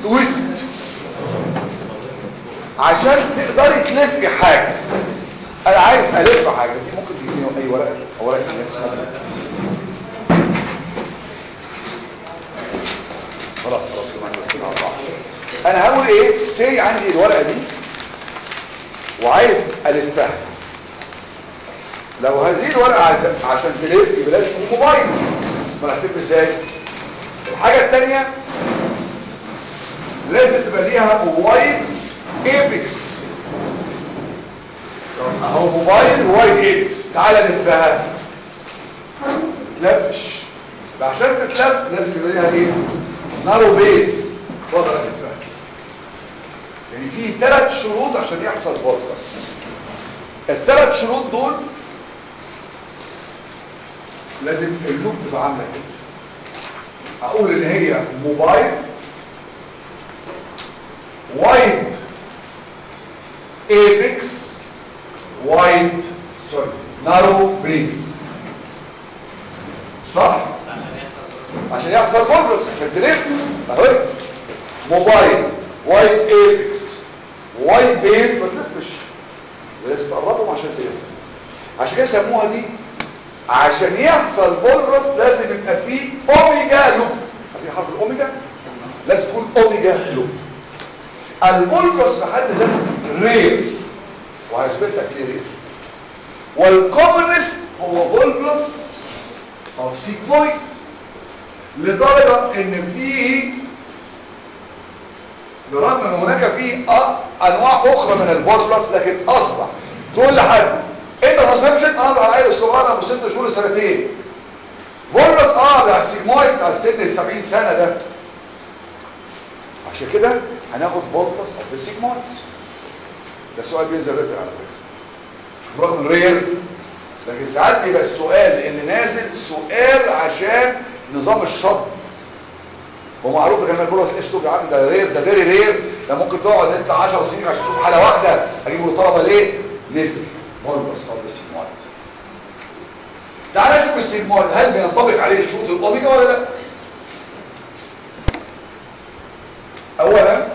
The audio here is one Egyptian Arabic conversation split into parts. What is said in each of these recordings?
تويست عشان تقدري تلفي حاجة انا عايز الف حاجة دي ممكن تجيبني اي ورقة او ورقة الناس خلاص خلاص كمان بس أربعة. انا هقول ايه سي عندي الورقة دي وعايز الفها لو هذه الورقة عز- عشان تلف يبقى لازم تكون موبايل ما هتلف ازاي الحاجة التانية لازم تبقى ليها وايد ايبكس طب اهو موبايل وايد ايبكس تعالى لفها ما تتلفش يبقى عشان تتلف لازم يبقى ليها ايه نارو بيس واقدر الفها يعني في ثلاث شروط عشان يحصل بودكاست الثلاث شروط دول لازم اللوب تبقى عامله كده اقول ان هي موبايل وايد ايبكس وايد سوري نارو بيز صح عشان يحصل بولبس عشان تلف اهو موبايل وايد ايبكس وايد بيز ما تلفش لازم تقربهم عشان تلف عشان كده سموها دي عشان يحصل بولرس لازم يبقى فيه اوميجا لوب في حرف الاوميجا لازم تكون اوميجا لوب البولرس في حد ذاته رير وهثبت لك ليه رير والكومنست هو بولرس او سيكمويد لدرجه ان فيه برغم ان هناك فيه أ- انواع اخرى من البولرس لكن اصبح تقول لحد انت الاسامبشن اه ده عيل صغير ابو ست شهور سنتين بولرس اه ده السيجمويد بتاع السن ال 70 سنه ده عشان كده هناخد بولرس اوف ذا سيجمويد ده سؤال بينزل ريتر على فكره رغم انه رير لكن ساعات بيبقى السؤال اللي نازل سؤال عشان نظام الشطب هو معروف ده كمان البولرس ايش طب يا عم ده رير ده فيري رير ده ممكن تقعد انت 10 سنين عشان تشوف حاله واحده هجيب له طلبه ليه نزل بولرس اوف ذا سيجمويد تعال نشوف السيجمويد هل بينطبق عليه شروط الاوميجا ولا لا اولا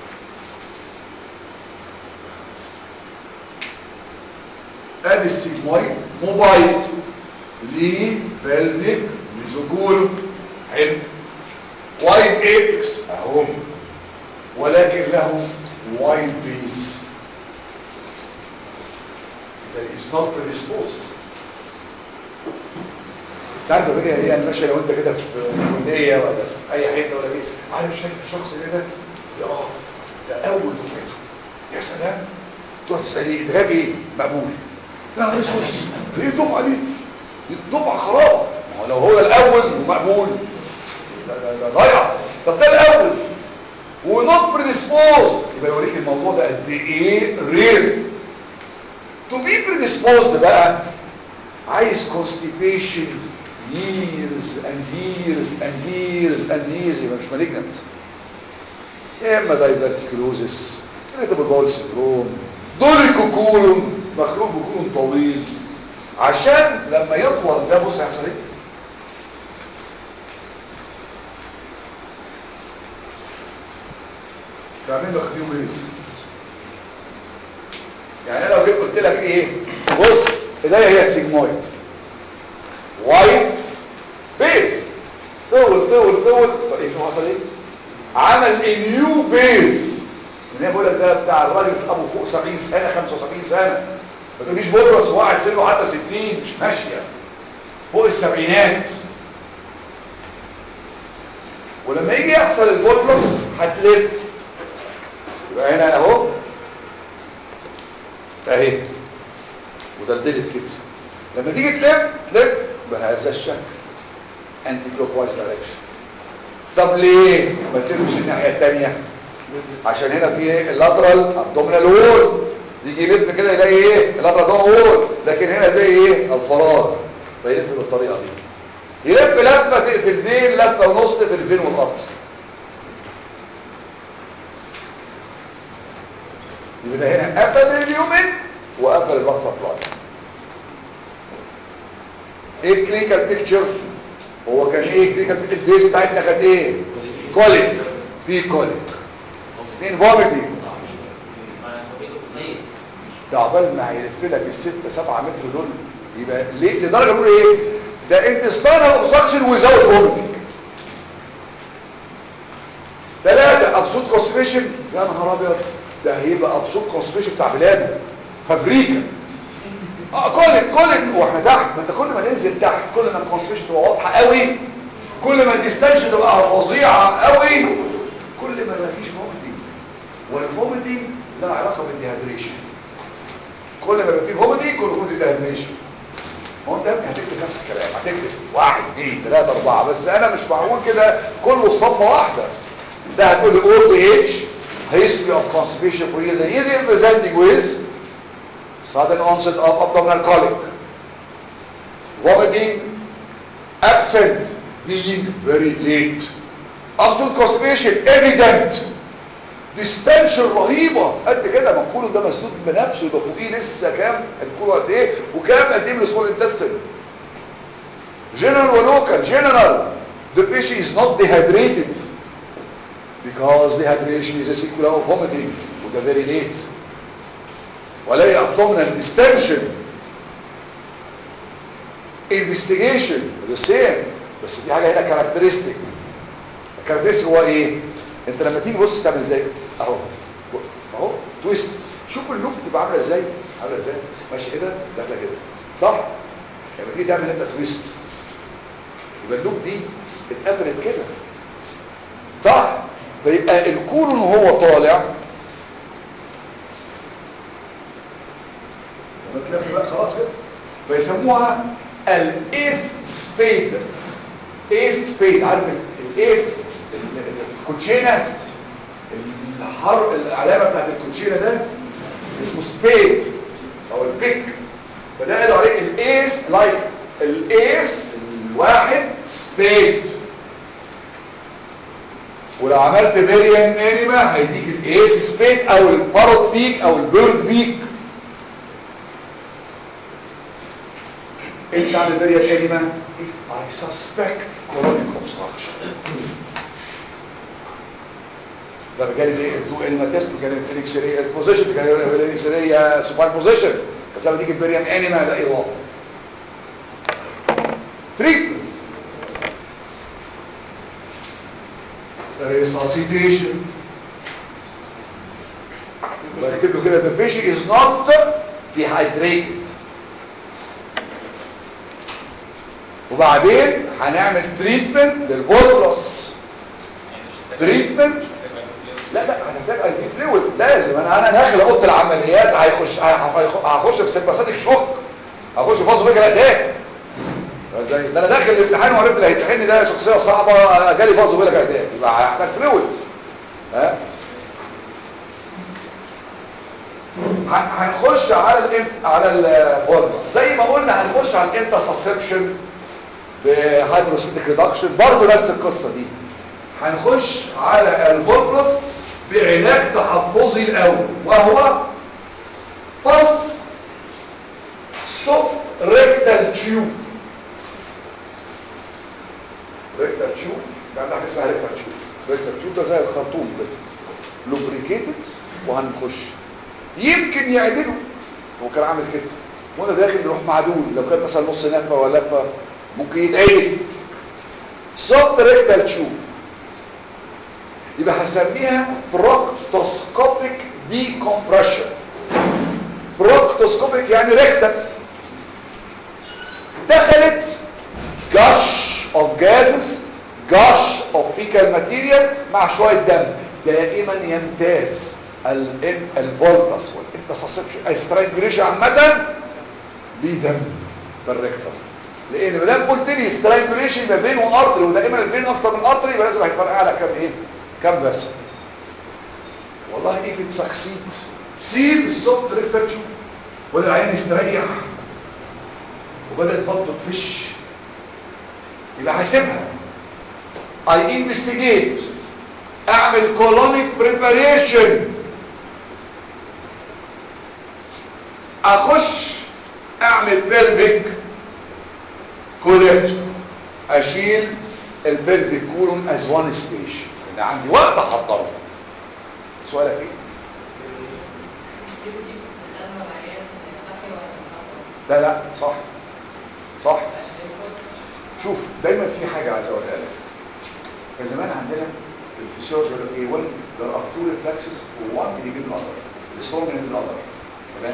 ادي السيجمويد موبايل ليه فالفيك ميزوكول حلو وايد ايبكس اهو ولكن له وايد بيس اذا is not predisposed تعرف يا بقى ايه انا ماشي لو انت كده في كليه ولا في اي حته ولا ايه عارف شكل شخص كده يا اه ده اول دفعته يا سلام تروح تساليه انت جايب ايه مقبول يا نهار اسود ايه الدفعه دي دي دفعه خرابه ما هو لو هو الاول ومقبول ده ده ده ضايع طب ده الاول ونوت بريديسبوز يبقى يوريك الموضوع ده قد ايه رير تو بي بريديسبوزد بقى عايز constipation years and years and years and years يبقى مش malignant يا اما diverticulosis irritable bowel syndrome دوليكوكولون مخلوق بكولون طويل عشان لما يطول ده بص هيحصل ايه تعمل لك نيو بيز يعني انا لو جيت قلت لك ايه بص ايديا هي السيجمويد وايت بيز طول طول طول فايه شو حصل ايه عمل نيو بيز من هنا بقول لك ده بتاع الراجل ابو فوق 70 سنه 75 سنه ما تقوليش بولرس وقعد سنه حتى 60 مش ماشيه فوق السبعينات ولما يجي يحصل البولرس هتلف يبقى هنا اهو اهي ودلدلت كده لما تيجي تلف تلف بهذا الشكل انتي كلوك وايز دايركشن طب ليه ما تلفش الناحيه الثانيه عشان هنا في اللاترال ابدومينال وول يجي يلف كده يلاقي ايه اللاترال ابدومينال وول لكن هنا ده ايه الفراغ فيلف بالطريقه دي يلف لفه تقفل الفين لفه ونص تقفل الفين والارض يبقى هنا قفل اليومين وقفل البلاد سبلاي ايه الكلينيكال بيكتشر هو كان ايه الكلينيكال البيز بتاعتنا كانت ايه كوليك في كوليك اثنين فوميتنج ده عقبال ما هيلف لك الستة سبعة متر دول يبقى ليه لدرجة نقول ايه ده intestinal obstruction without vomiting ثلاثة ابسوت كونستيبيشن يا نهار ابيض ده هيبقى ابسوت كونستيبيشن بتاع بلاده فابريكا اه كل كل واحنا تحت ما انت كل ما ننزل تحت كل ما الكونستيبيشن تبقى واضحه قوي كل ما الديستنشن تبقى فظيعه قوي كل ما مفيش فوميتنج والفوميتنج له علاقه بالديهايدريشن كل ما يبقى فيه فوميتنج كل ما فيه ديهايدريشن هو انت هتكتب نفس الكلام هتكتب واحد اثنين ثلاثة اربعة بس انا مش معقول كده كله صدمة واحدة ده هتقول لي اول اتش history of constipation for years and years presenting with sudden onset of abdominal colic vomiting absent being very late absolute constipation evident distension رهيبة قد كده ما الكولون ده مسدود بنفسه يبقى فوقيه لسه كام الكولون قد ايه وكام قد ايه من السمول intestine general ولوكال general the patient is not dehydrated because dehydration is a sequel of vomiting وده very late ولاقي abdominal distension investigation the same بس في حاجة هنا characteristic الكاركترستيك هو ايه انت لما تيجي بص تعمل ازاي اهو اهو تويست شوف اللوب بتبقى عامله ازاي عامله ازاي ماشي كده داخله كده صح لما تيجي تعمل انت تويست يبقى اللوب دي اتقفلت كده صح فيبقى الكولون وهو طالع لما تلف بقى خلاص كده فيسموها الايس سبيد ايس سبيد عارف الايس الكوتشينه الحر العلامه بتاعت الكوتشينه ده اسمه سبيد او البيك فده قالوا عليه الايس لايك الايس الواحد سبيد ولو عملت فيريان انيما هيديك الايس سبيد او الباروت بيك او البيرد بيك انت عامل فيريان انيما if I suspect colonic obstruction ده رجالي ليه الدو انيما تيست وكانت الاكسريه البوزيشن كان الاكسريه سوباين بوزيشن بس لما تيجي الفيريان انيما ده اضافه تريتمنت resuscitation بكتب له كده the patient is not dehydrated وبعدين هنعمل تريتمنت للفولبلس تريتمنت لا لا هنحتاج اي بي فلويد لازم انا انا داخل اوضه العمليات هيخش هخش في سيمباثيك شوك هخش في فازو فيجر اتاك زي ده انا داخل الامتحان وعرفت اللي هيمتحني ده شخصيه صعبه جالي فازو فيجر اتاك يبقى هحتاج فلويد ها هنخش على الام على الفولبس زي ما قلنا هنخش على الانترسبشن بهيدروسيتيك ريدكشن برضه نفس القصه دي هنخش على الفولبس بعلاج تحفظي الاول وهو بس سوفت ريكتال تيوب ريكتال تيوب يعني حاجه اسمها ريكتال تيوب ريكتال تيوب ده زي الخرطوم كده لوبريكيتد وهنخش يمكن يعدله هو كان عامل كده وانا داخل يروح معدول لو كان مثلا نص نفه ولا لفه ممكن يتعدل سوفت ريكتال تيوب يبقى هسميها بروكتوسكوبيك ديكمبريشن بروكتوسكوبيك يعني ريكتال دخلت جاش اوف جازز جاش اوف فيكال ماتيريال مع شويه دم دائما يمتاز الفولبس والانترسبشن استرانجوليشن عامه بيدم بالريكتال لان ما دام قلت لي استرانجوليشن ما بين وارتري ودائما الفين اكتر من ارتري يبقى لازم هيفرق على كام ايه كام بس والله ايه في تسكسيد سيب السوفت ريكتال تشوب ولا العين يستريح وبدات بطنه تفش يبقى هسيبها اي انفستيجيت اعمل كولونيك بريباريشن اخش اعمل بلفيك كوليكت اشيل البلفيك كولون از وان ستيج انا عندي وقت احضره سؤالك ايه لا لا صح صح شوف دايما في حاجه عايز اقولها لك كان زمان عندنا في الفسيولوجي يقول لك ايه 1 there are two reflexes وone بيجيب الاذر الاسلام من الاذر تمام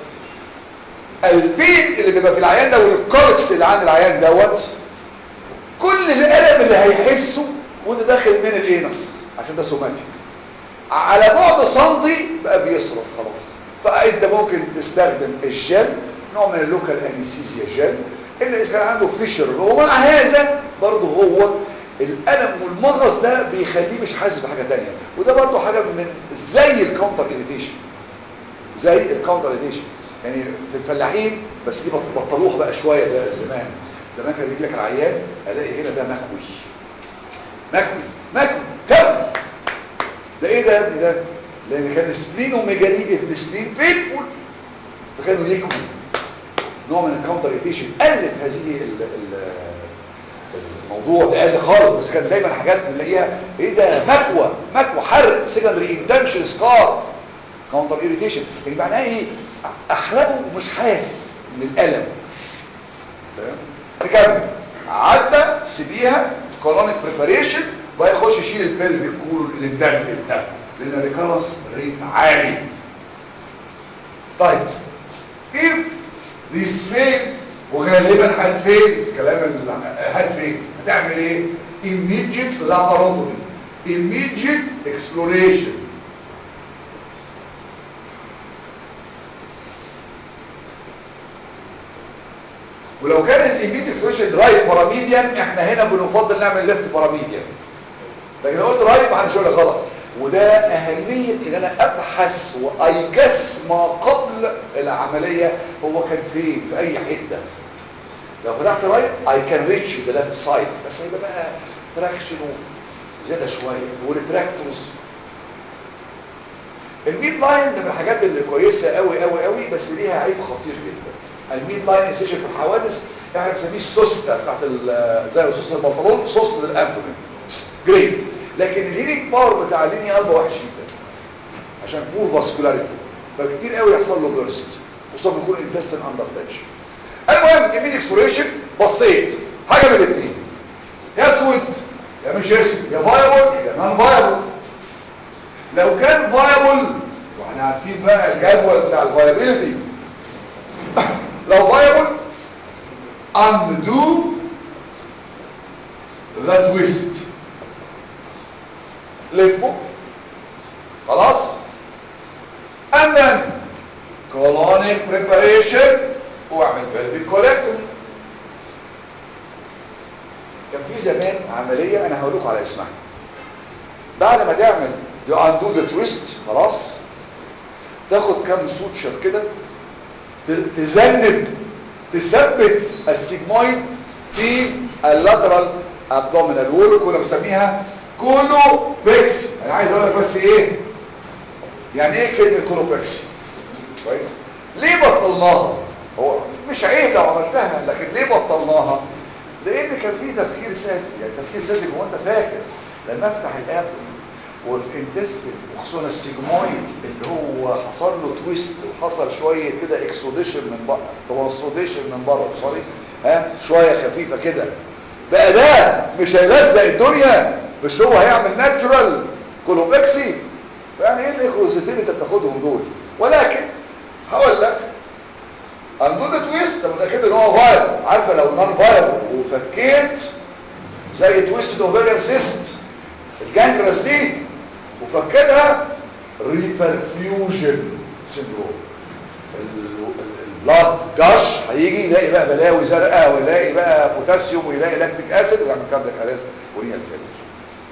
البين اللي بيبقى في العيان ده والكولكس اللي عند العيان دوت كل الالم اللي هيحسه وانت داخل من الانس عشان ده سوماتيك على بعد سنتي بقى بيصرف خلاص فانت ممكن تستخدم الجل نوع من اللوكال انستيزيا جل اللي اذا كان عنده فيشر ومع هذا برضه هو الالم والمغص ده بيخليه مش حاسس بحاجه تانية وده برضه حاجه من زي الكاونتر اريتيشن زي الكاونتر اريتيشن يعني في الفلاحين بس دي بطلوها بقى شويه ده زمان زمان كان يجي لك العيان الاقي هنا ده مكوي مكوي مكوي كوي ده ايه ده يا ابني ده لان كان سبلين وميجالي السبلين بينفول فكانوا يكوي نوع من الكاونتر اريتيشن قلت هذه ال ال الموضوع ده قل خالص بس كان دايما حاجات بنلاقيها ايه ده مكوى مكوى حرق سكندري انتنشن سكار كاونتر اريتيشن يعني معناها ايه احرقه ومش حاسس من الالم تمام نكمل عدى سيبيها كولونيك بريباريشن بقى يخش يشيل البلفيك كولون اللي اتدلدل ده لان الريكارنس ريت عالي طيب if this fails وغالبا هتفيلز كلام هتفيلز هتعمل ايه immediate laparotomy immediate exploration ولو كان الايميت اكسبريشن رايت باراميديان احنا هنا بنفضل نعمل ليفت باراميديان لكن لو قلت رايت ما حدش يقول لك غلط وده اهميه ان انا ابحث وايجس ما قبل العمليه هو كان فين في اي حته لو فتحت رايت اي كان ريتش ذا ليفت سايد بس هيبقى بقى تراكشن زياده شويه والتراكتورز الميد لاين ده من الحاجات اللي كويسه قوي قوي قوي بس ليها عيب خطير جدا الميد لاين انسيشن في الحوادث احنا بنسميه السوسته بتاعت زي سوسته البنطلون سوسته الابدومين جريت لكن الهيلينج باور بتاع اللينيا قلبه وحش جدا عشان بور فاسكولاريتي فكتير قوي يحصل له بيرست خصوصا بيكون انتستين اندر تنشن المهم ايميد اكسبلوريشن بصيت حاجه من الاثنين يا اسود يا مش اسود يا فايبل يا نون فايبل لو كان فايبل واحنا عارفين بقى الجدول بتاع الفايبيليتي لو فايبل undo the twist لفه خلاص and then colonic preparation واعمل pelvic colectomy كان في زمان عملية انا هقول لكم على اسمها بعد ما تعمل دي undo the twist خلاص تاخد كام سوتشر كده تذنب تثبت السيجمويد في اللاترال ابدومينال وول كنا بنسميها كولو بيكسي انا عايز اقول لك بس ايه يعني ايه كلمه كولو بيكسي كويس ليه بطلناها هو مش عيب لو عملتها لكن ليه بطلناها لان كان في تفكير ساذج يعني تفكير ساذج هو انت فاكر لما افتح الابدومين وفي انتستين وخصوصا السيجمويد اللي هو حصل له تويست وحصل شويه كده اكسوديشن من بره ترانسوديشن من بره سوري ها شويه خفيفه كده بقى ده مش هيلزق الدنيا مش هو هيعمل ناتشورال كولوبكسي فيعني ايه الاخروزتين انت بتاخدهم دول ولكن هقول لك اندود تويست طب ده كده ان هو فاير عارفه لو نون فاير وفكيت زي تويست اوفيريان سيست الجانجرس دي وفكتها ريبرفيوجن سيندروم البلاد جاش هيجي يلاقي بقى بلاوي زرقاء ويلاقي بقى بوتاسيوم ويلاقي لاكتيك اسيد ويعمل كاردياك اريست ورينال فيلير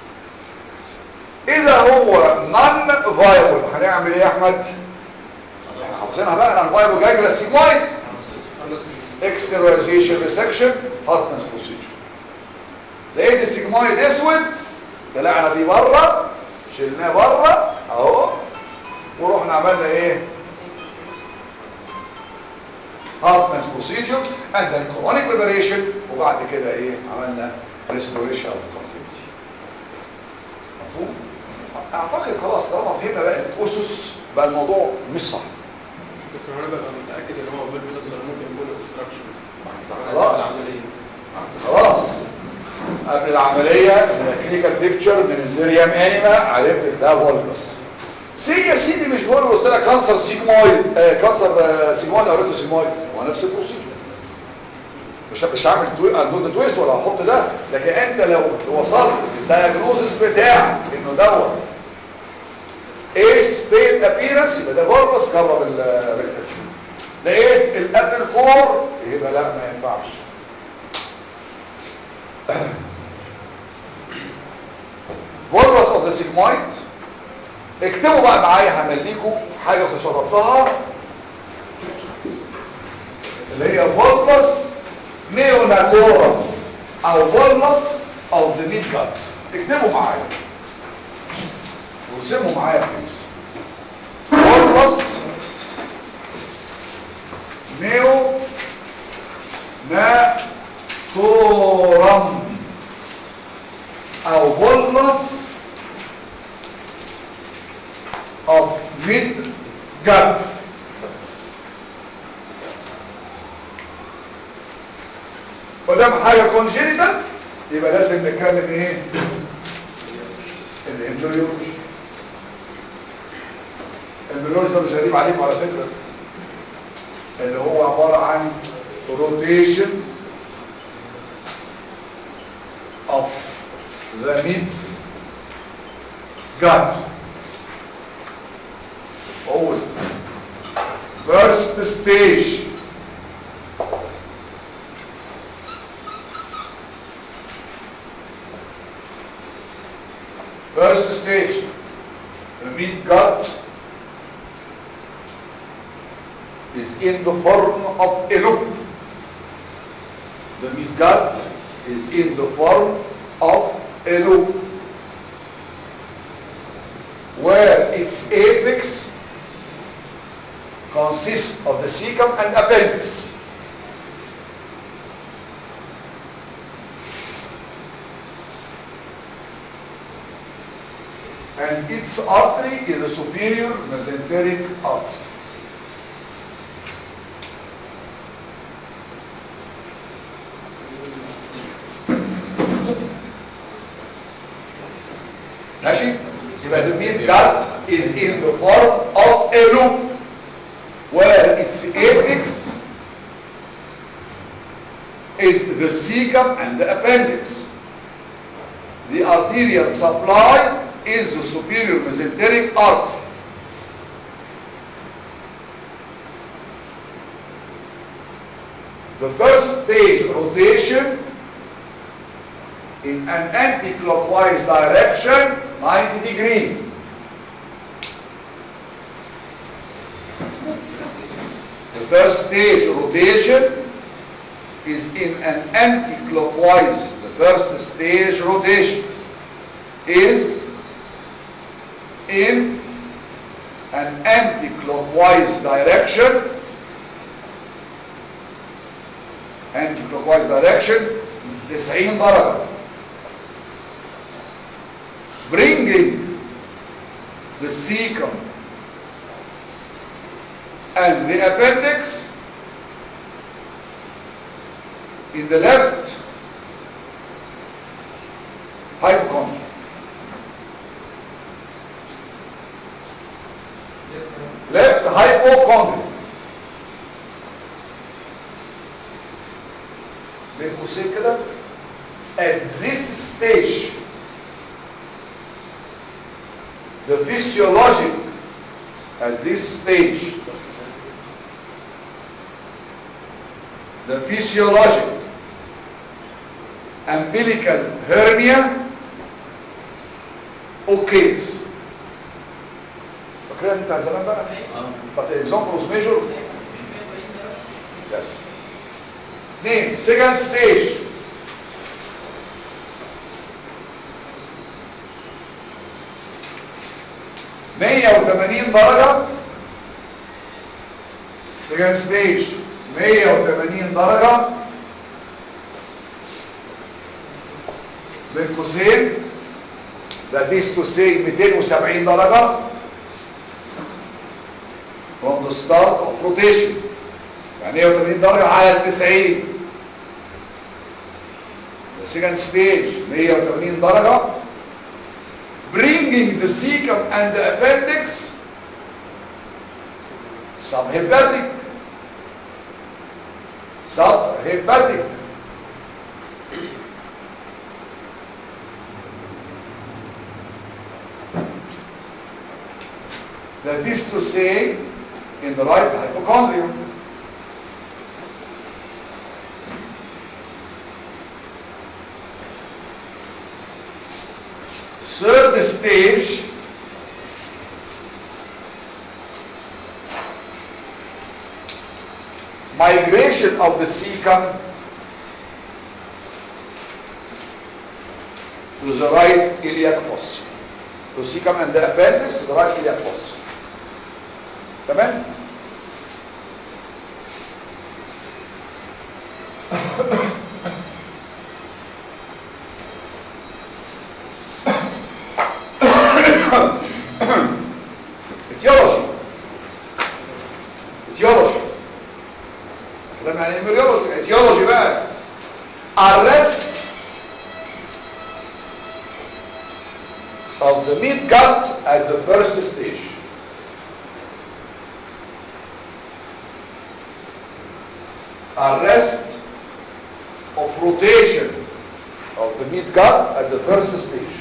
اذا هو نون فايبل هنعمل ايه يا احمد احنا حافظينها بقى نون فايبل جانجرس سيجمويد اكستراليزيشن ريسكشن هارتنس بروسيجر لقيت السيجمويد اسود طلعنا بيه بره شلناه بره اهو ورحنا عملنا ايه هارتمانز بروسيجر اند ذن كولونيك بريباريشن وبعد كده ايه عملنا ريستوريشن اوف كونتينيتي مفهوم اعتقد خلاص طالما فهمنا بقى الاسس بقى الموضوع مش صح دكتور انا ببقى متاكد ان هو بول بلس ولا ممكن يكون اوبستراكشن خلاص العمليه خلاص قبل العملية من الكلينيكال بيكتشر من الميريام انيما عرفت ان ده فولبس سي يا سيدي مش فولبس ده كانسر سيجمويد آه كانسر آه سيجمويد او ريتو سيجمويد هو نفس البروسيجر مش مش هعمل دو تويست ولا هحط ده لكن انت لو وصلت للدايجنوزس بتاعك انه دوت ايس بين ابيرنس يبقى ده فولبس جرب الريكتال لقيت الابل كور يبقى لا ما ينفعش فولفس اوف ذا سيجمويد اكتبوا بقى معايا همليكوا حاجه شربتها اللي هي فولفس نيوناتورا او فولفس اوف ذا ميد جات اكتبوا معايا ورسموا معايا بليز فولفس نيو ناتورم او بولنس of mid gut ودام حاجة congenital يبقى لازم نتكلم ايه الامبريولوجي الامبريولوجي ده مش غريب عليكم على فكرة اللي هو عبارة عن rotation of the mid gut أول first stage first stage the mid gut is in the form of a loop the mid gut is in the form of a loop where its apex consists of the cecum and appendix. And its artery is the superior mesenteric artery. ماشي يبقى the mid gut is in the form of a loop where its apex is the cecum and the appendix the arterial supply is the superior mesenteric artery the first stage rotation in an anti-clockwise direction 90 degree the first stage rotation is in an anti-clockwise the first stage rotation is in an anti-clockwise direction anti-clockwise direction 90 درجة bringing the cecum and the appendix in the left hypochondria. Left hypochondria. بين قوسين كده at this stage the physiologic at this stage the physiologic umbilical hernia occurs فاكرها انت زمان بقى but the example was measured yes اثنين second stage مية وثمانين درجة second stage مية وثمانين درجة بين قوسين that is to say 270 درجة from the start of rotation يعني 180 درجة على 90 the second stage 180 درجة bringing the cecum and the appendix subhepatic subhepatic that is to say in the right hypochondrium third stage migration of the cecum to the right iliac fossa to cecum and the appendix to the right iliac fossa تمام etiology etiology كلام يعني امبريولوجي etiology بقى arrest of the mid gut at the first stage arrest of rotation of the mid gut at the first stage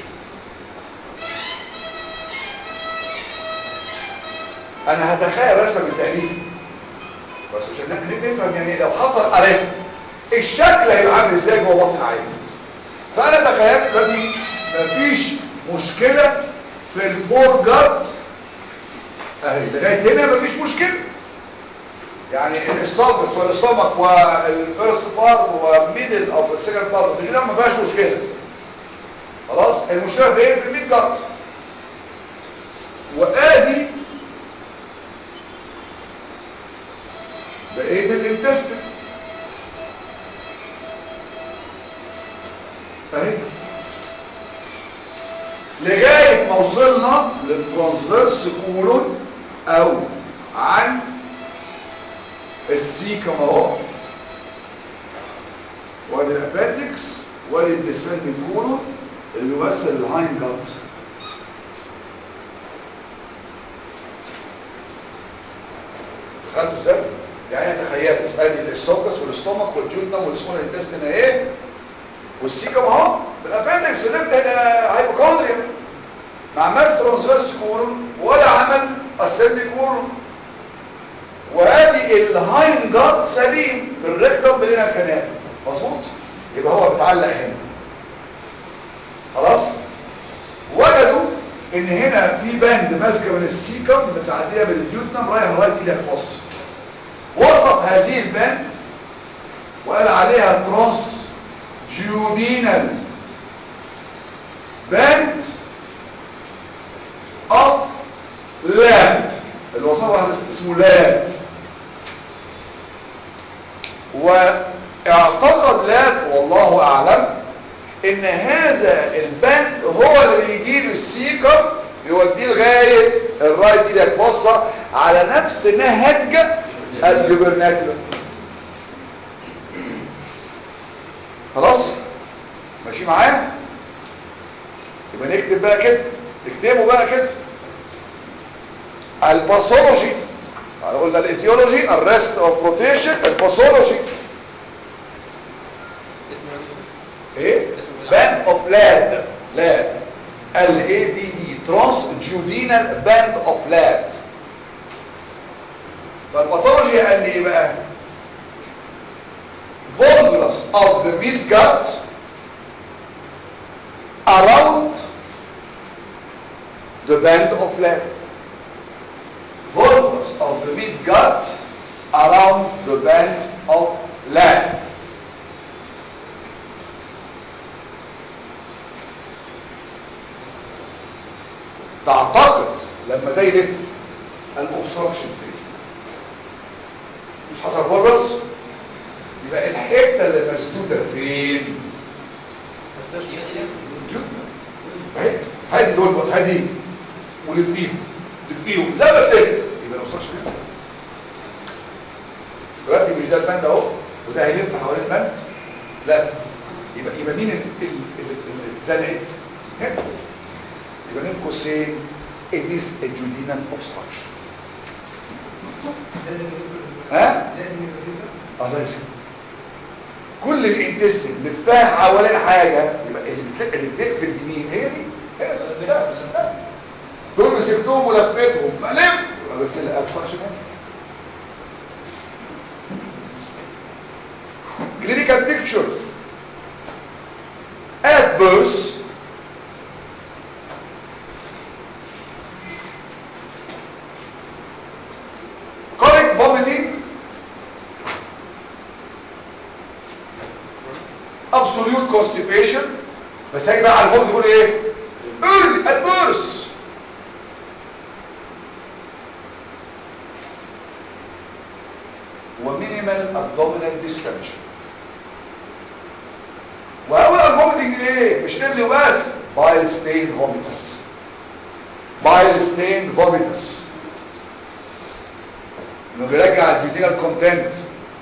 انا هتخيل رسم التأليف بس عشان نفهم يعني لو حصل ارست الشكل هيبقى عامل ازاي جوه بطن العين فانا تخيلت دلوقتي مفيش مشكله في الفور جات اهي لغايه هنا مفيش مشكله يعني الاسوفجس والاستومك والفيرست بارت وميدل او السكند بارت دي كده ما فيهاش مشكله خلاص المشكله فين في الميد جات وادي بقيه الانتستين اهي لغايه ما وصلنا للترانسفيرس كولون او عند السيكم اهو وادي الابندكس وادي الديسندنج كولون اللي بيمثل الهايند جات خدتوا ازاي يعني تخيلوا ادي الاسوكس والاستومك والجودنم والسمول انتستين اهي والسيكم اهو بالابندكس في الليفت هايبوكوندريا ما عملش ترانسفيرس كولون ولا عمل اسندنج كولون وادي الهاين جات سليم بالريكتم بين الكنال مظبوط يبقى هو بيتعلق هنا خلاص وجدوا ان هنا في باند ماسكه من السيكم متعديه من الديوتنم رايح رايت الى الفص وصف هذه الباند وقال عليها ترانس جيودينال باند اوف لات اللي وصفها واحد اسمه لات واعتقد لات والله اعلم ان هذا البند هو اللي بيجيب السيكم يوديه لغايه الرايت الى الفصه على نفس نهج الجبرناكلر خلاص ماشي معايا يبقى نكتب بقى كده نكتبه بقى كده الباثولوجي قلنا الايتيولوجي الريست اوف روتيشن الباثولوجي اسمه ايه باند اوف لاد لاد ال اي دي دي ترانس جيودينال باند اوف لاد فالباثولوجي قال لي ايه بقى volvulus of the midgut around the band of flat volvulus of the midgut around the band of lat تعتقد لما ده يلف الاوبستراكشن فين مش حصل فولفس يبقى الحته اللي مسدوده فين جدا اهي هادي دول بقى هادي ولفيهم لفيهم زي ما تلاقي يبقى ما نوصلش هنا دلوقتي مش ده البند اهو وده هيلف حوالين البند لف يبقى يبقى مين ال- ال- ال- اللي اتزنقت هنا يبقى بين قوسين it is a duodenal obstruction ها اه لازم كل الانتستين لفها حوالين حاجه يبقى اللي بتلف اللي بتقفل يمين هي دي هي دي. بس دول مسكتهم ولفيتهم ما لف بس الاوبستراكشن هنا clinical picture at birth colic vomiting absolute constipation بس هاجي بقى على الفوت يقول ايه early at birth ومينيمال abdominal distension واول الفوميتنج ايه مش اللي وبس بايل ستين فوميتس بايل ستين فوميتس انه بيرجع الجدينال كونتنت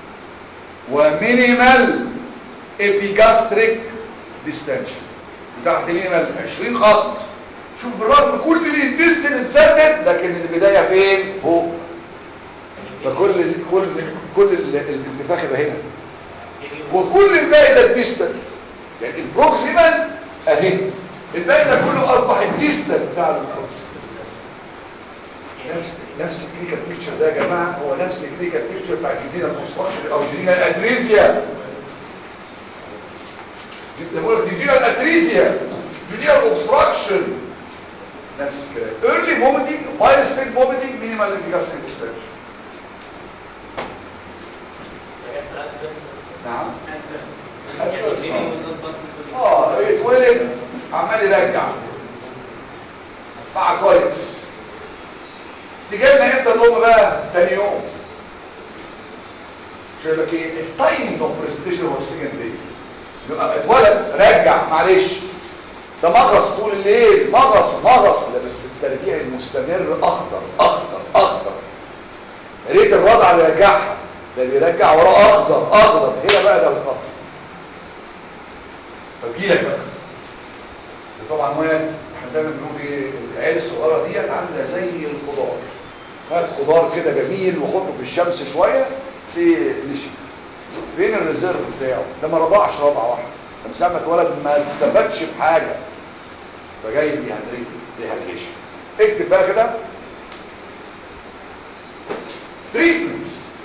ومينيمال ابيجاستريك ديستنشن وتحت مينيمال 20 خط شوف بالرغم كل الانتستين اتسدد لكن البدايه فين فوق فكل ال كل كل ال- الانتفاخ يبقى هنا وكل الباقي ده الديستال يعني البروكسيمال اهي الباقي ده كله اصبح الديستال بتاع البروكسيمال نفس نفس الكلينيكال بيكتشر ده يا جماعه هو نفس الكلينيكال بيكتشر بتاع جدينا الكونستراكشن او جدينا الادريزيا ده بقول لك جدينا الادريزيا جدينا الاوبستراكشن نفس الكلام early vomiting mild state vomiting minimal gastric distension نعم اه اتولد عمال يرجع مع كويس تيجي لنا امتى الام بقى تاني يوم شايف لك ايه التايمنج اوف برزنتيشن هو السكند داي يبقى اتولد رجع معلش ده مغص طول الليل مغص مغص ده بس الترجيع المستمر اخضر اخضر اخضر يا ريت الرضع بيرجعها ده بيرجع وراه اخضر اخضر هنا بقى ده الخطر فجيلك بقى وطبعا واد احنا دايما بنقول ايه العيال الصغيره ديت عامله زي الخضار هات خضار كده جميل وحطه في الشمس شويه في نشف فين الريزيرف بتاعه ده ما رضعش رضعه واحده ده مساعد ما اتولد ما استفادش بحاجه فجاي ديهايدريتد ديهايدريشن اكتب بقى كده تريتمنت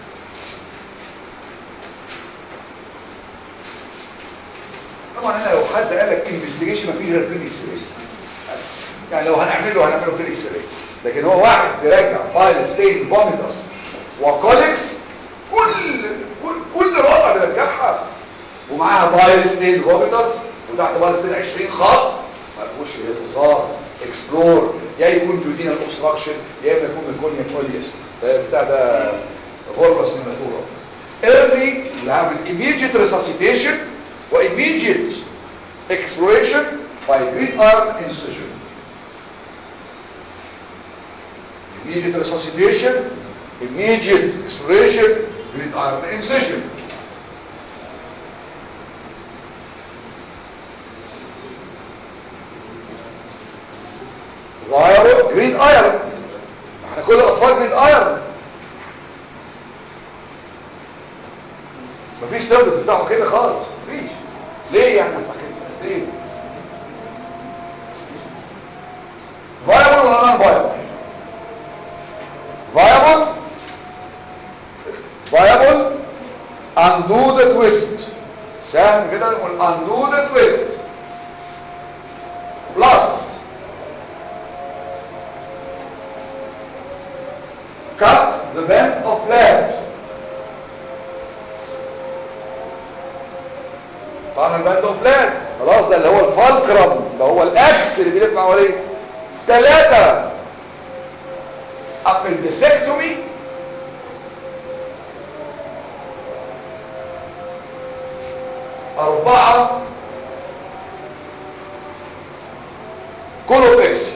طبعا هنا لو حد قال لك انفستيجيشن مفيش غير بري اكس راي يعني لو هنعمله هنعمله بري اكس راي لكن هو واحد بيرجع بايل ستين فوميتس وكوليكس كل كل كل رابعه بيرجعها ومعاها بايل ستين فوميتس وتحت بايل ستين 20 خط ما فيهوش هزار اكسبلور يا يكون جودينال اوبستراكشن يا اما يكون ميكونيا بوليست بتاع ده غربس نيماتورا early اللي هعمل immediate resuscitation و immediate exploration by green arm incision immediate resuscitation immediate exploration green arm incision viable green iron احنا كل الاطفال جرين ايرون مفيش طب تفتحه كده خالص مفيش ليه يعني افتح كده ليه viable ولا non viable viable viable undo the twist سهل كده نقول undo the twist plus cut the band of flat طبعا الباند اوف فلات خلاص ده اللي هو الفالكرم اللي هو الاكس اللي بيلف حواليه ثلاثة appendectomy أربعة كولوبكسي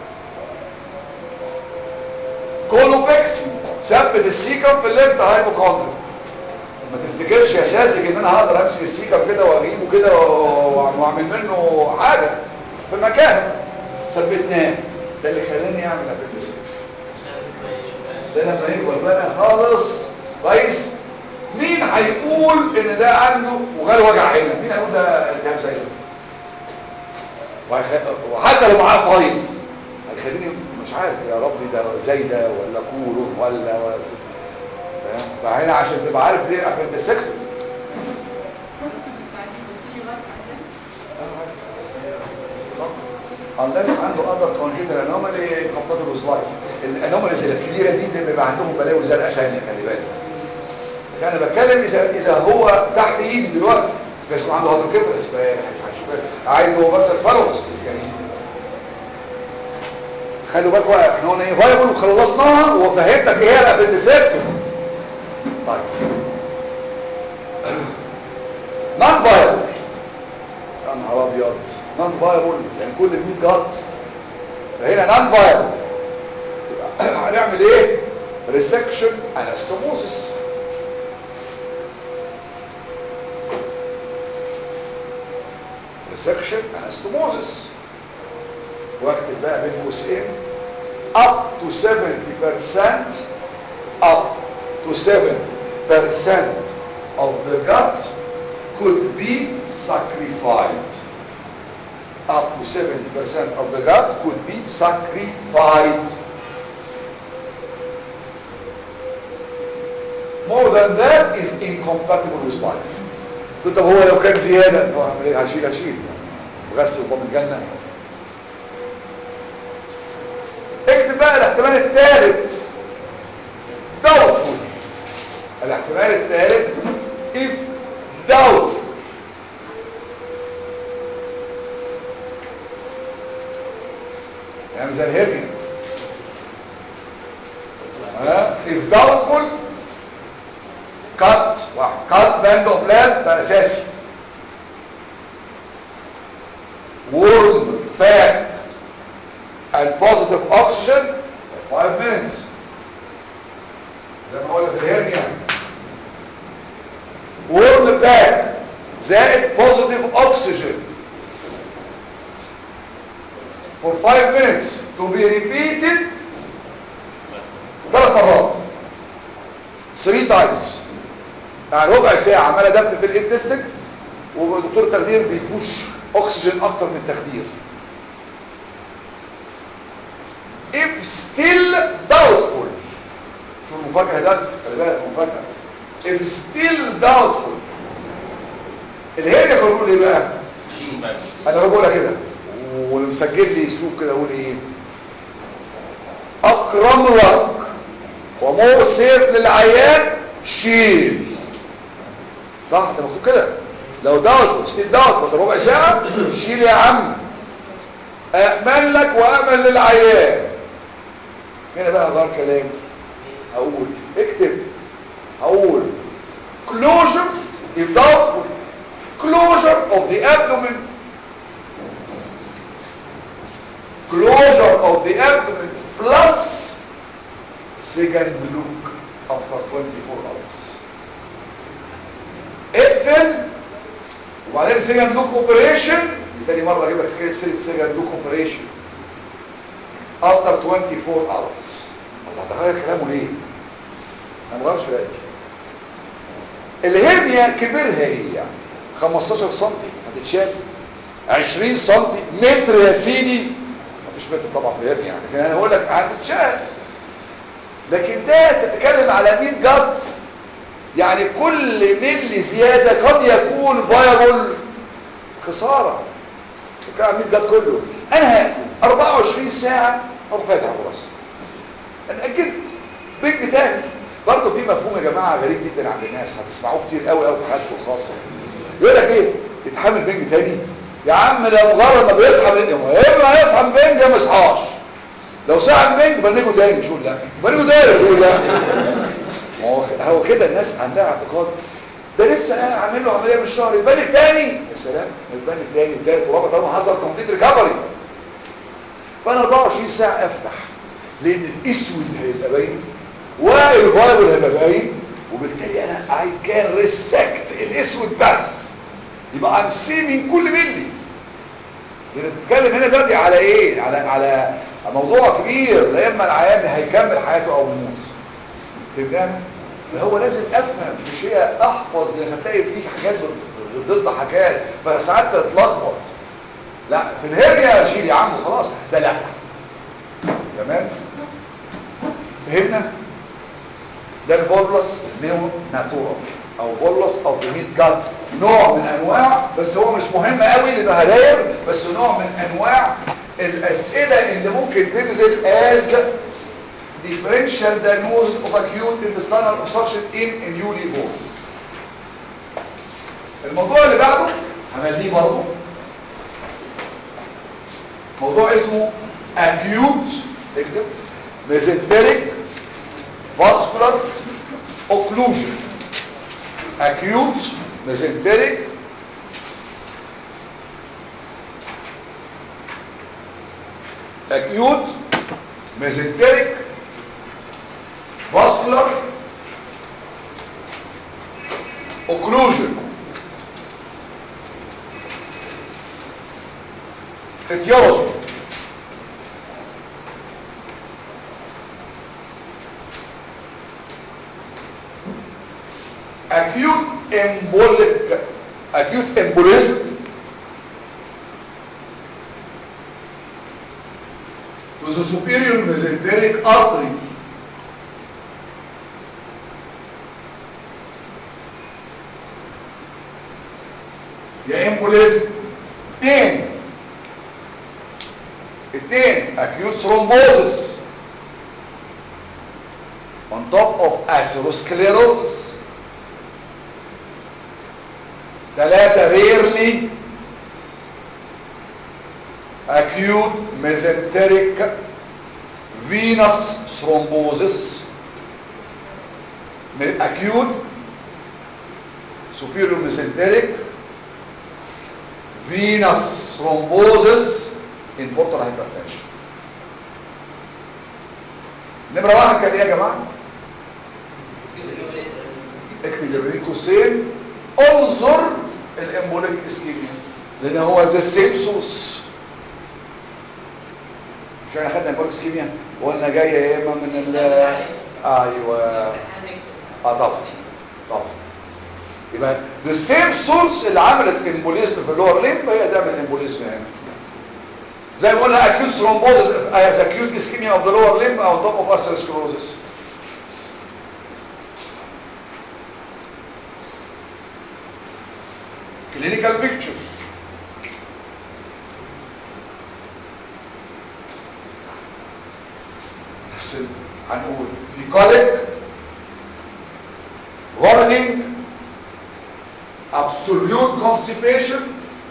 كولوبكسي ثبت السيكم في الليمت هايبوكوندريا ما تفتكرش يا ساذج ان انا هقدر امسك السيكم كده واجيبه كده واعمل منه حاجه في مكانه ثبتناه ده اللي خلاني اعمل ابندسكتي ده لما يكبر بقى خالص كويس مين هيقول ان ده عنده وجاله وجع هنا مين هيقول ده التهاب زي وحتى لو معاه فايل هيخليني مش عارف يا ربي ده زايده ولا كولون ولا وس... فاهم فهنا عشان تبقى عارف ليه ابندسكتي unless عنده other congenital anomaly compatible with life الانوماليز الكبيره دي ده بيبقى عندهم بلاوي زرقاء ثانيه خلي بالك انا بتكلم اذا اذا هو تحت ايدي دلوقتي بس يكون عنده هيدروكيفالس عنده مثلا فالوس يعني خلوا بالكم احنا قلنا ايه فايبل وخلصناها وفهمتك ايه هي الابندسكتوم طيب نون فايبل يا نهار ابيض نون فايبل يعني كل ال 100 جات فهنا نون فايبل هنعمل ايه ريسكشن انستوموزس ريسكشن انستوموزس واكتب بقى بين قوسين up to 70% up to 70% of the gut could be sacrificed up to 70% of the gut could be sacrificed more than that is incompatible with life طب هو لو كان زيادة هو هعمل ايه هشيل هشيل غسل وضم الجنة اكتب بقى الاحتمال الثالث doubtful الاحتمال الثالث if doubtful يعني زي الهرني ها if doubtful cut واحد cut band of land ده اساسي warm pack and positive oxygen for 5 minutes زي ما قلنا في الهرنيا warm pack زائد positive oxygen for 5 minutes to be repeated ثلاث مرات 3 times يعني ربع ساعة عمالة دفن في الانتستين ودكتور التخدير بيبوش اكسجين اكتر من تخدير if still doubtful شو المفاجأة ده خلي بالك مفاجأة if still doubtful الهيريا كانوا بيقولوا ايه بقى انا بقولها كده واللي مسجل لي يشوف كده اقول ايه اكرم لك ومور سيف للعيان شيل صح ده مكتوب كده لو دوت ستيل دوت ربع ساعة شيل يا عم أأمن لك وأأمن للعيان هنا بقى غير كلامي هقول اكتب هقول closure if doubtful closure of the abdomen closure of the abdomen plus second look after 24 hours اقفل وبعدين سيجن لوك اوبريشن تاني مره اجيب لك سيره سيجن لوك اوبريشن افتر 24 اورز الله ده غير كلامه ليه انا ما غيرش رايي الهرنيا كبرها ايه يعني 15 سم هتتشال 20 سم متر يا سيدي مفيش متر طبعا في الهرنيا يعني لكن انا بقول لك هتتشال لكن ده تتكلم على 100 جت يعني كل ملي زيادة قد يكون فايبل خسارة كان 100 جد كله انا هقفل 24 ساعة اروح فاتح براسي انا اجلت بيج تاني برضه في مفهوم يا جماعة غريب جدا عند الناس هتسمعوه كتير قوي قوي في حياتكم الخاصة يقول لك ايه يتحمل بينج تاني يا عم ده مجرد ما بيصحى من اما يصحى من بينج يا ما يصحاش لو صحى من بينج بنيكوا تاني مش قول لا بنيكوا تاني مش قول لا هو هو كده الناس عندها اعتقاد ده لسه انا عامل له عمليه من الشهر يبان تاني يا سلام يبان تاني وتالت ورابع طالما حصل كومبليت ريكفري فانا 24 ساعه افتح لان الاسود هيبقى باين والفايبل هيبقى باين وبالتالي انا I can resect الاسود بس يبقى I'm saving كل ملي بنتكلم هنا دلوقتي على ايه على على موضوع كبير لا اما العيان هيكمل حياته او يموت فهمناها فهو لازم افهم مش هي احفظ لان هتلاقي فيه حاجات ضد حاجات فساعات تتلخبط لا في الهرنيا شيل يا عم خلاص ده لا تمام فهمنا ده البولس نيو ناتورال او بولس او تيميت جات نوع من انواع بس هو مش مهم قوي لانه هداير بس نوع من انواع الاسئله اللي ممكن تنزل از differential diagnosis of acute intestinal obstruction in a newly born الموضوع اللي بعده هنليه برضه موضوع اسمه acute اكتب mesenteric vascular occlusion acute mesenteric acute mesenteric vascular occlusion etiology acute embolic acute embolism to the superior mesenteric artery يا امبوليزم اتنين اتنين acute thrombosis on top of atherosclerosis ثلاثة rarely acute mesenteric venous thrombosis acute superior mesenteric venous thrombosis in portal hypertension نمرة واحد كان ايه يا جماعة اكتب يا بين قوسين انظر الامبوليك اسكيميا لان هو ده السيم سورس مش احنا خدنا امبوليك اسكيميا وقلنا جايه يا اما من ال ايوه اه طبعا طبعا يبقى the same source اللي عملت امبوليزم في اللور ليمب هي تعمل امبوليزم هنا زي ما قلنا acute thrombosis as acute ischemia of the lower limb on top of atherosclerosis clinical picture هنقول في colic vomiting absolute constipation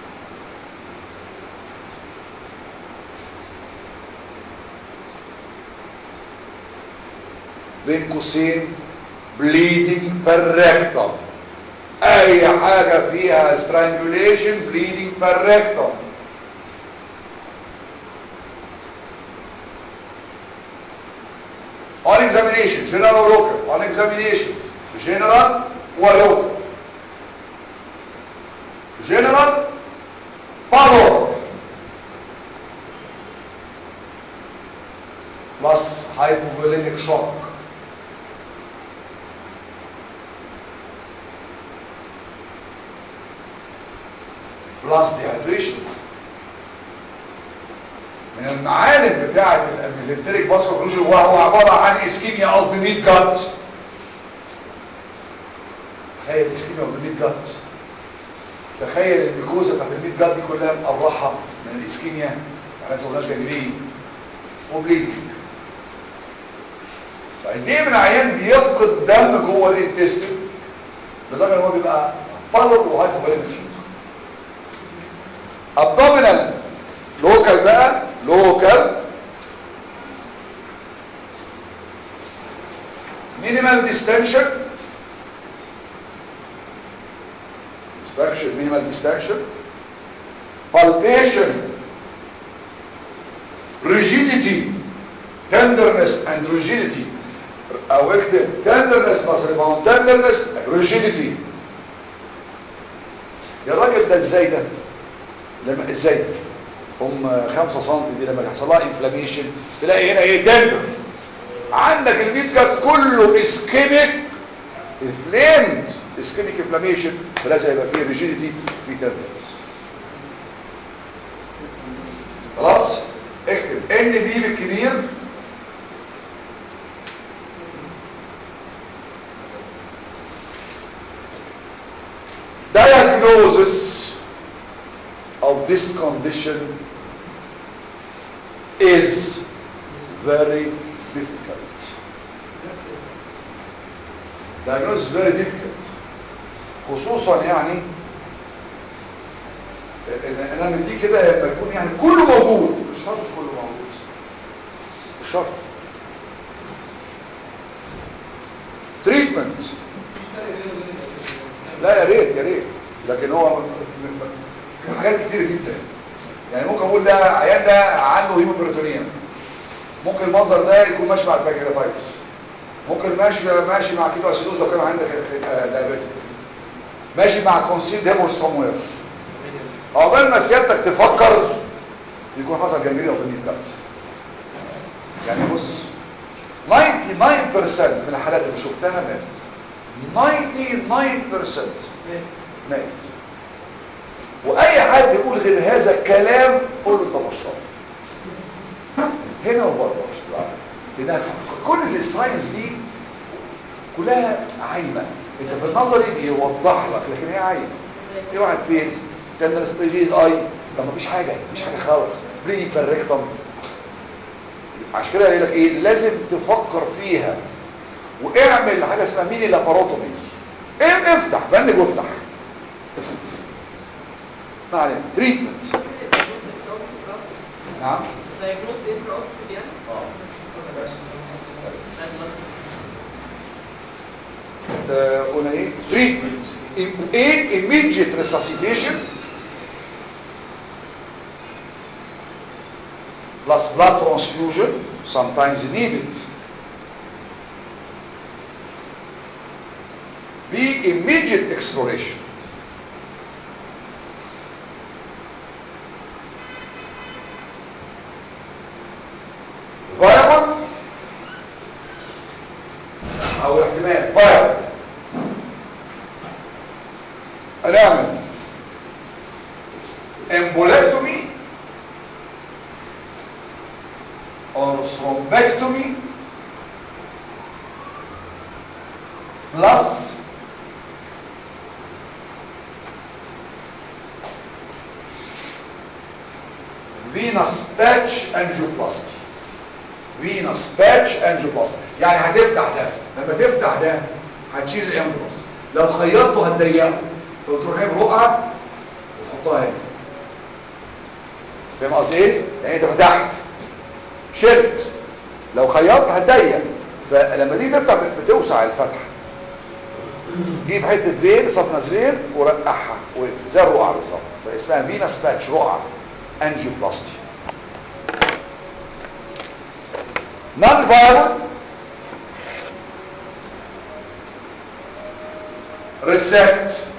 بين قوسين bleeding per rectum اي حاجة فيها strangulation bleeding per rectum on examination general or local on examination general or local general pallor plus hypovolemic shock plus dehydration من المعالم بتاعة الميزنتريك باسكو كلوجن وهو عبارة عن اسكيميا التيميت جات تخيل اسكيميا التيميت جات تخيل الميكوزا بتاعت الميت جات دي كلها مقرحة من الاسكيميا يعني ما تسويناش جانبين وبليدنج فقد ايه من عيان بيفقد دم جوه الانتستين لدرجه ان هو بيبقى بالر وهايبوفوليميك ابدومينال لوكال بقى لوكال مينيمال ديستنشن inspection minimal distension palpation rigidity tenderness and rigidity او اكتب tenderness plus rebound tenderness rigidity يا راجل ده ازاي ده لما ازاي هم 5 سم دي لما يحصل لها انفلاميشن تلاقي هنا ايه تندر عندك الميت كات كله اسكيميك انفلامد اسكيميك انفلاميشن فلازم يبقى فيه ريجيديتي في تندرنس خلاص اكتب ان بي بالكبير diagnosis of this condition is very difficult. Diagnosis is very difficult. خصوصا يعني ان انا مديه كده لما يكون يعني كله موجود مش شرط كله موجود مش شرط تريتمنت لا يا ريت يا ريت لكن هو م- م- حاجات كتير جدا يعني ممكن اقول ده عيان ده عنده هيموبروتونيا ممكن المنظر ده يكون ماشي مع البانكرياتايتس ممكن ماشي ماشي مع كيتو اسيدوز لو كان عندك دايابيتك ماشي مع كونسيد هيمور سموير عقبال ما سيادتك تفكر يكون حصل جنجري او تنين كانسر يعني بص 99% من الحالات اللي شفتها ماتت 99% مات واي حد يقول غير هذا الكلام قول له انت فشار هنا وبره هناك كل الساينس دي كلها عايمه انت في النظري بيوضح لك لكن هي عايمه في واحد بين تندرس بريجيد اي طب مفيش حاجه مفيش حاجه خالص بري بيركتم عشان كده يقول لك ايه لازم تفكر فيها واعمل حاجه اسمها ميني لاباروتومي ايه افتح بنج وافتح اشوف ما علينا تريتمنت نعم diagnosed intraoperative يعني اه بس آه، قلنا ايه تريتمنت ايه immediate resuscitation plus blood transfusion sometimes needed B immediate exploration viable او احتمال viable هنعمل embolectomy or thrombectomy plus venous patch angioplasty venous patch angioplasty يعني هتفتح ده لما تفتح ده هتشيل الامبلس لو خيطته هتضيقه فتروح جايب رقعه وتحطها هنا فاهم قصدي ايه يعني انت فتحت شلت لو خيطت هتضيق فلما دي تفتح بتوسع الفتحه جيب حته فين صفنس فين ورقعها وقفل زي الرقعه بالظبط فاسمها فينس باتش رقعه انجيوبلاستي نون فايبل ريسكت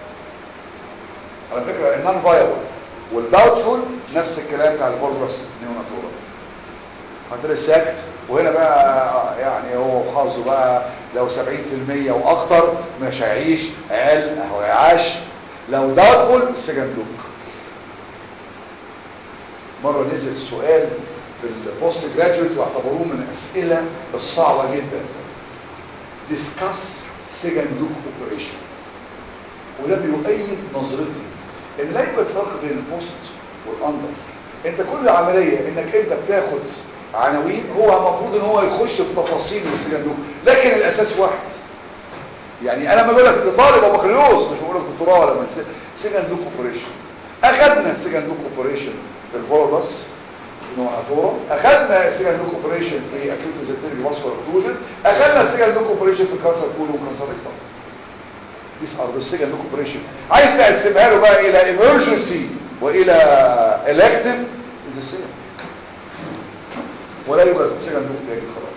على فكره النون فايبل والداوتفول نفس الكلام بتاع الفولفرس نيوناتورال هتريسكت وهنا بقى يعني هو حظه بقى لو 70% واكتر مش هيعيش اقل اهو يعاش لو داوتفول سكند لوك مره نزل سؤال في البوست جراجويت واعتبروه من الاسئله الصعبه جدا ديسكاس سكند لوك اوبريشن وده بيؤيد نظرتي ان لا يوجد فرق بين البوست والاندر انت كل عمليه انك انت بتاخد عناوين هو المفروض ان هو يخش في تفاصيل السكند لوك لكن الاساس واحد يعني انا ما بقول لك انت طالب او بكالوريوس مش بقول لك دكتوراه ولا ماجستير سكند لوك اوبريشن اخذنا السكند لوك اوبريشن في الفولوباس نوعاتورا اخذنا السكند لوك اوبريشن في اكيوت ميزنتري فاسكولار اوكلوجن اخذنا السكند لوك اوبريشن في كانسر كولون وكانسر ريكتم these are the second look operation عايز تقسمها له بقى الى emergency والى elective is the same ولا يوجد سكند لوب تاني خلاص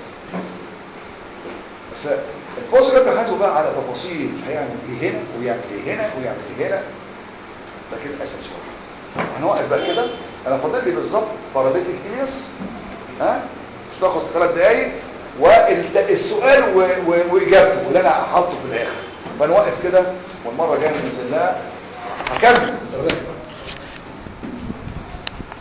بس البوست ده بيحاسبه بقى على تفاصيل هيعمل ايه هنا ويعمل ايه هنا ويعمل ايه هنا لكن الاساس واحد هنوقف بقى كده انا فاضل لي بالظبط باراليتيك كينيس ها مش تاخد ثلاث دقايق والسؤال و... و... واجابته اللي انا هحطه في الاخر فنوقف كده والمره الجايه باذن الله هكمل